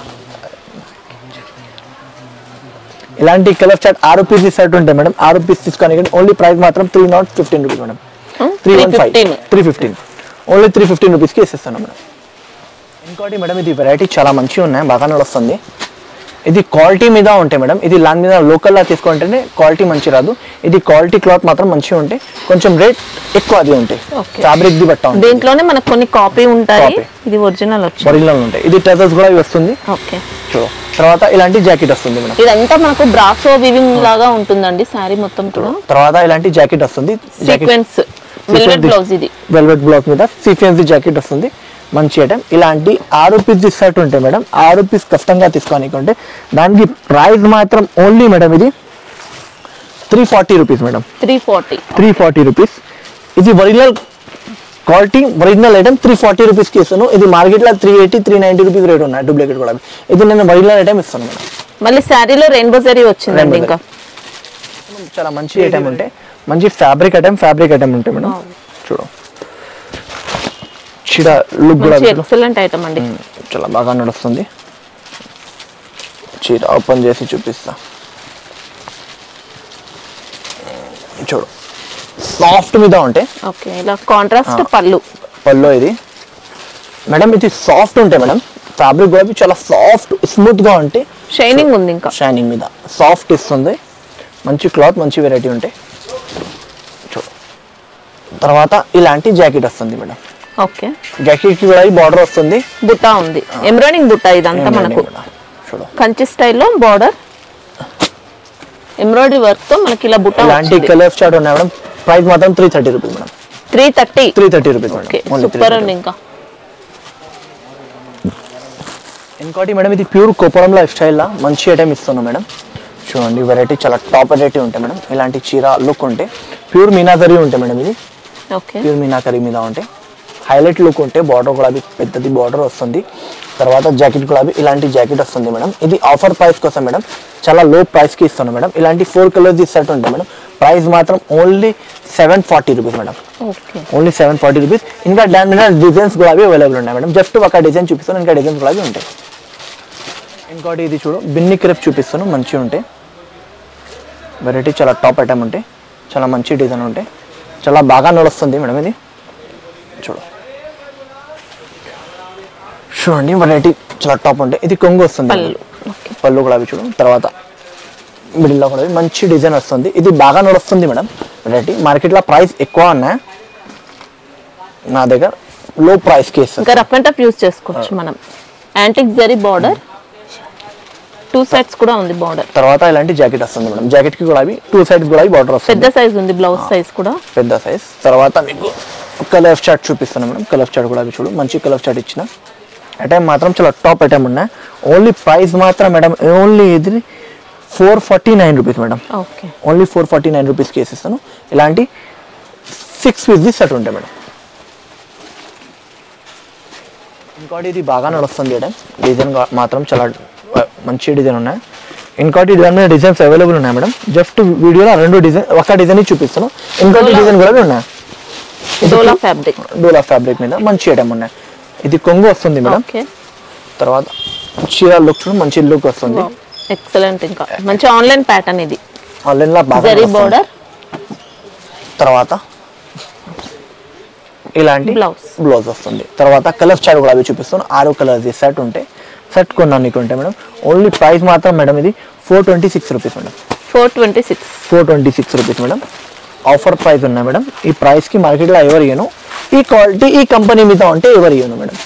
ఇలాంటి కలర్ చార్ట్ ఆరు పీస్ సెట్ ఉంటాయి మేడం ఆరు పీస్ తీసుకొని ఓన్లీ ప్రైస్ మాత్రం three not fifteen rupees madam three one five 315. Three fifteen only three fifteen రూపీస్కి ఇస్తాను మేడం ఇంకోటి మేడం ఇది వెరైటీ చాలా మంచిగా ఉన్నాయి బాగా నడుస్తుంది ఇది క్వాలిటీ మీద ఉంటాయి మేడం ఇది లాన్ మీద లోకల్లా తీసుకుంటేనే క్వాలిటీ మంచి రాదు ఇది క్వాలిటీ క్లాత్ మాత్రం మంచిగా ఉంటాయి కొంచెం రేట్ ఎక్కువ అది ఉంటాయి Okay. ఫ్యాబ్రిక్ ది బట్ట ఉంటుంది దీంట్లోనే మనకు కొన్ని కాపీ ఉంటాయి Copy. ఇది ఒరిజినల్ వచ్చింది ఒరిజినల్ ఉంటాయి ఇది టెజర్స్ కూడా వస్తుంది ఓకే చూడు తర్వాత ఇలాంటి జాకెట్ వస్తుంది మేడం ఇదంతా మనకు బ్రాసో వివింగ్ లాగా ఉంటుందండి శారీ మొత్తం కూడా తర్వాత ఇలాంటి జాకెట్ వస్తుంది సీక్వెన్స్ వెల్వెట్ బ్లౌజ్ ఇది వెల్వెట్ బ్లౌజ్ మీద సీఫియన్స్ జాకెట్ వస్తుంది మంచి ఐటమ్ ఇలాంటి ఆరు పీస్ షర్ట్ ఉంటాయి మేడం ఆరు పీస్ కష్టంగా తీసుకోనికుంటే దానికి ప్రైస్ మాత్రం ఓన్లీ మేడం ఇది three forty rupees madam three forty three forty rupees ఇది original quality original item three forty రూపీస్కి ఇస్తాను ఇది మార్కెట్లో three eighty three ninety rupees rate ఉన్నాయి డూప్లికేట్ కూడా ఇది నేను ఒరిజినల్ ఐటమ్ ఇస్తాను మేడం మళ్ళీ శారీలో రెయిన్బో జరీ వచ్చిందండి Rainbow ఇంకా చాలా మంచి ఐటమ్ ఉంటాయి మంచి ఫ్యాబ్రిక్ ఐటమ్ ఫ్యాబ్రిక్ ఐటమ్ ఉంటాయి మేడం చూడు చీడ లుక్ కూడా మంచి చూడు. ఎక్సలెంట్ ఐటమ్ అండి మ్మ్. చాలా బాగా నడుస్తుంది చీర ఓపెన్ చేసి చూపిస్తా చూడు సాఫ్ట్ మీద ఉంటాయి ఓకే ఇలా కాంట్రాస్ట్ పళ్ళు పల్లో ఇది మేడం ఇది సాఫ్ట్ ఉంటాయి మేడం ఫ్యాబ్రిక్ కూడా చాలా సాఫ్ట్ స్మూత్ గా ఉంటాయి షైనింగ్ ఉంది ఇంకా షైనింగ్ మీద సాఫ్ట్ ఇస్తుంది మంచి క్లాత్ మంచి వెరైటీ ఉంటాయి చూడు తర్వాత ఇలాంటి జాకెట్ వస్తుంది మేడం ఓకే జాకెట్ కి కూడా బార్డర్ వస్తుంది బుట్ట ఉంది ఎంబ్రాయిడింగ్ బుట్ట ఇదంతా మనకు చూడు కంచి స్టైల్లో బార్డర్ ఎంబ్రాయిడరీ వర్క్ తో మనకి ఇలా బుట్ట ఇలాంటి కలర్ చార్ట్ ఉన్నాయి మేడం ప్రైస్ మాత్రం three thirty rupees madam three thirty three thirty rupees okay madam only super అండి ఇంకా ఇంకోటి మేడం ఇది ప్యూర్ కోపరం లైఫ్ స్టైల్లో మంచి ఐటమ్ ఇస్తున్నాం మేడం చూడండి వెరైటీ చాలా టాప్ వెరైటీ ఉంటాయి మేడం ఇలాంటి చీర లుక్ ఉంటే ప్యూర్ మీనాకరీ ఉంటాయి మేడం ఇది ఓకే ప్యూర్ మీనాకరీ మీద ఉంటాయి హైలైట్ లుక్ ఉంటే బార్డర్ గులాబీ పెద్దది బార్డర్ వస్తుంది తర్వాత జాకెట్ గులాబీ ఇలాంటి జాకెట్ వస్తుంది మేడం ఇది ఆఫర్ ప్రైస్ కోసం మేడం చాలా లో ప్రైస్కి ఇస్తాను మేడం ఇలాంటి ఫోర్ కలర్స్ సెట్ ఉంటాయి మేడం ప్రైస్ మాత్రం only seven forty rupees madam okay only seven forty rupees ఇంకా దాని మీద డిజైన్స్ గులాబీ అవైలబుల్ ఉన్నాయి మేడం జస్ట్ ఒక డిజైన్ చూపిస్తాను ఇంకా డిజైన్స్ గులాబీ ఉంటాయి ఇంకోటి ఇది చూడు బిన్ని క్రెప్ చూపిస్తాను మంచిగా ఉంటాయి వెరైటీ చాలా టాప్ ఐటమ్ ఉంటాయి చాలా మంచి డిజైన్ ఉంటాయి చాలా బాగా నడుస్తుంది మేడం ఇది చూడు చూడండి వెరైటీ చాలా టాప్ ఉంటాయి ఇది కొంగు వస్తుంది పళ్ళు ఓకే పళ్ళు కూడా అవి చూడు తర్వాత మిడిల్లో కూడా మంచి డిజైన్ వస్తుంది ఇది బాగా నడుస్తుంది మేడం వెరైటీ మార్కెట్లో ప్రైస్ ఎక్కువ ఉన్నాయి నా దగ్గర లో ప్రైస్కి ఇస్తుంది ఇంకా రఫ్ అండ్ టఫ్ యూస్ చేసుకోవచ్చు మనం antique zari border two sides కూడా ఉంది బార్డర్ తర్వాత ఇలాంటి జాకెట్ వస్తుంది మేడం జాకెట్ కి కూడా అవి టూ సైడ్స్ కూడా బార్డర్ వస్తుంది పెద్ద సైజ్ ఉంది బ్లౌజ్ సైజ్ కూడా పెద్ద సైజ్ తర్వాత మీకు కలర్ చార్ట్ చూపిస్తాను మేడం కలర్ చార్ట్ కూడా అవి చూడు మంచి కలర్ చార్ట్ ఇచ్చిన ఐటమ్ మాత్రం చాలా టాప్ ఐటమ్ ఉన్నాయి ఓన్లీ ప్రైస్ మాత్రం మేడం ఓన్లీ ఇది four forty nine rupees madam okay only four forty nine రూపీస్కి వేసిస్తాను ఇలాంటి సిక్స్ పీస్ది సెట్ ఉంటాయి మేడం ఇంకోటి ఇది బాగా నడుస్తుంది మేడం డిజైన్ మాత్రం చాలా ఆ, మంచి డిజైన్ ఉన్నాయి ఇంకోటి డిజైన్ మీద డిజైన్స్ అవైలబుల్ ఉన్నాయి మేడం జస్ట్ వీడియోలో రెండు డిజైన్ ఒక డిజైన్ చూపిస్తాను ఇంకోటి డోలా. డిజైన్ కూడా ఉన్నాయి డోలా ఫ్యాబ్రిక్ డోలా ఫ్యాబ్రిక్ మీద మంచి ఐటమ్ ఉన్నాయి ఇది కొంగు వస్తుంది మేడం ఓకే తర్వాత చీర లుక్ చూడు మంచి లుక్ వస్తుంది ఎక్సలెంట్ ఇంకా మంచి ఆన్లైన్ ప్యాటర్న్ ఇది ఆన్లైన్లో బాగా జరీ నడుస్తుంది. బార్డర్ తర్వాత ఇలాంటి Blouse. బ్లౌజ్ వస్తుంది తర్వాత కలర్ చార్ట్ కూడా అవి చూపిస్తాను ఆరు కలర్స్ సెట్ ఉంటాయి సెట్ కొన్నానికి ఉంటాయి మేడం ఓన్లీ ప్రైస్ మాత్రం మేడం ఇది four twenty six rupees madam four twenty six four twenty six rupees madam offer price ఉన్నాయి మేడం ఈ ప్రైస్కి మార్కెట్లో ఎవరు ఇయ్యను ఈ క్వాలిటీ ఈ కంపెనీ మీద ఉంటే ఎవరు ఇయ్యను మేడం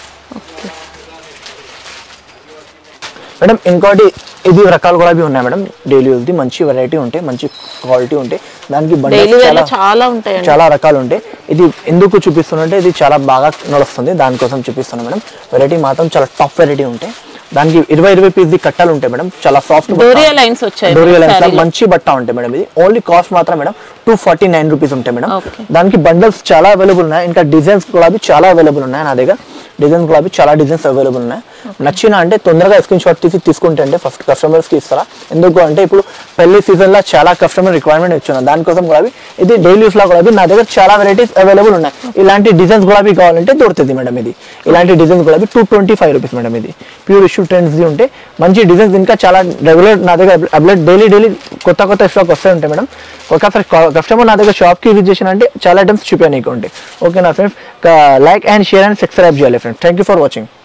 మేడం ఇంకోటి ఇది రకాలు కూడా అవి ఉన్నాయి మేడం డైలీ యూజ్ది మంచి వెరైటీ ఉంటాయి మంచి క్వాలిటీ ఉంటాయి దానికి bundles డైలీ వేర్ చాలా చాలా ఉంటాయండి చాలా రకాలు ఉంటాయి ఇది ఎందుకు చూపిస్తున్నంటే ఇది చాలా బాగా నడుస్తుంది దానికోసం చూపిస్తున్నాను మేడం వెరైటీ మాత్రం చాలా టఫ్ వెరైటీ ఉంటాయి దానికి ఇరవై ఇరవై పీస్ కట్టాలు ఉంటాయి మేడం చాలా సాఫ్ట్ డోరియా లైన్స్ వచ్చాయి డోరియల్ saree లో. మంచి బట్ట ఉంటాయి మేడం ఇది ఓన్లీ కాస్ట్ మాత్రం madam two forty nine rupees ఉంటాయి మేడం Okay. దానికి బండల్స్ చాలా అవైలబుల్ ఉన్నాయి ఇంకా డిజైన్స్ కూడా అవి చాలా అవైలబుల్ ఉన్నాయి నా దగ్గర డిజైన్స్ కూడా అవి చాలా డిజైన్స్ అవైలబుల్ ఉన్నాయి నచ్చిన అంటే తొందరగా స్క్రీన్ షాట్ తీసి తీసుకుంటే అంటే ఫస్ట్ కస్టమర్స్కి ఇస్తారా ఎందుకు అంటే ఇప్పుడు పెళ్లి సీజన్లో చాలా కస్టమర్ రిక్వైర్మెంట్ ఇచ్చిన దానికోసం కూడా అవి ఇది డైలీ యూస్లో కూడా అవి నా దగ్గర చాలా వెరైటీస్ అవైలబుల్ ఉన్నాయి ఇలాంటి డిజైన్స్ కూడా అవి కావాలంటే దొరుకుతుంది మేడం ఇది ఇలాంటి డిజైన్స్ కూడా అవి two twenty five rupees madam ఇది ప్యూర్ ఇష్యూ ట్రెండ్స్ది ఉంటే మంచి డిజైన్స్ ఇంకా చాలా రెగ్యులర్ నా దగ్గర అప్డేట్ డైలీ డైలీ కొత్త కొత్త స్టాక్ వస్తూ ఉంటాయి మేడం ఒకసారి కస్టమర్ నా దగ్గర షాప్కి విజిట్ చేసిన అంటే చాలా ఐటమ్స్ చూపించడానికి ఉంటాయి ఓకే నా friends like and share and subscribe చేయాలి friends thank you for watching